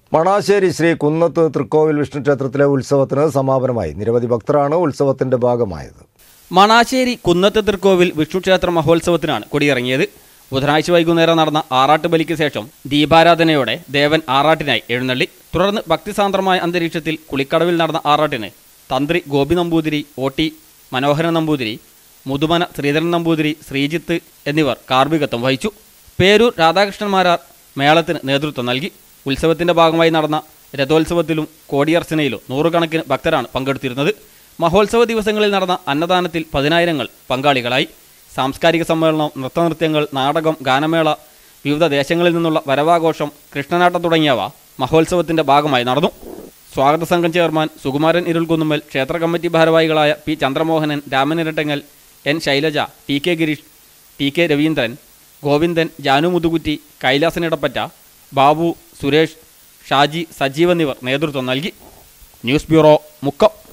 മണാശ്ശേരി ശ്രീ കുന്നത്ത് തൃക്കോവിൽ വിഷ്ണു ക്ഷേത്രത്തിലെ ഉത്സവത്തിന് സമാപനമായി നിരവധി ഭക്തരാണ് ഉത്സവത്തിന്റെ ഭാഗമായത് മണാശ്ശേരി കുന്നത്ത് തൃക്കോവിൽ വിഷ്ണുക്ഷേത്ര മഹോത്സവത്തിനാണ് കൊടിയിറങ്ങിയത് ബുധനാഴ്ച വൈകുന്നേരം നടന്ന ആറാട്ട് ബലിക്ക് ശേഷം ദീപാരാധനയോടെ ദേവൻ ആറാട്ടിനായി എഴുന്നള്ളി തുടർന്ന് ഭക്തിസാന്ദ്രമായ അന്തരീക്ഷത്തിൽ കുളിക്കടവിൽ നടന്ന ആറാട്ടിന് തന്ത്രി ഗോപി നമ്പൂതിരി ഒ ടി മനോഹരൻ നമ്പൂതിരി മുതുമന ശ്രീധരൻ നമ്പൂതിരി ശ്രീജിത്ത് എന്നിവർ കാർമ്മികത്വം വഹിച്ചു പേരൂർ രാധാകൃഷ്ണന്മാരാർ മേളത്തിന് നേതൃത്വം നൽകി ഉത്സവത്തിന്റെ ഭാഗമായി നടന്ന രഥോത്സവത്തിലും കോടിയർച്ചനയിലും നൂറുകണക്കിന് ഭക്തരാണ് പങ്കെടുത്തിരുന്നത് മഹോത്സവ ദിവസങ്ങളിൽ നടന്ന അന്നദാനത്തിൽ പതിനായിരങ്ങൾ പങ്കാളികളായി സാംസ്കാരിക സമ്മേളനം നൃത്തനൃത്യങ്ങൾ നാടകം ഗാനമേള വിവിധ ദേശങ്ങളിൽ നിന്നുള്ള വരവാഘോഷം കൃഷ്ണനാട്ടം തുടങ്ങിയവ മഹോത്സവത്തിന്റെ ഭാഗമായി നടന്നു സ്വാഗത സംഘം ചെയർമാൻ സുകുമാരൻ ഇരുൾകുന്നുമ്മൽ ക്ഷേത്ര കമ്മിറ്റി ഭാരവാഹികളായ P Chandramohanan Ramanirattangal N Shailaja T K Girish T K Raveendran Govindan Janu Muthukutti Kailasanidappatta Babu Suresh Shaji Sajeev എന്നിവർ നേതൃത്വം നൽകി ന്യൂസ് ബ്യൂറോ മുക്കം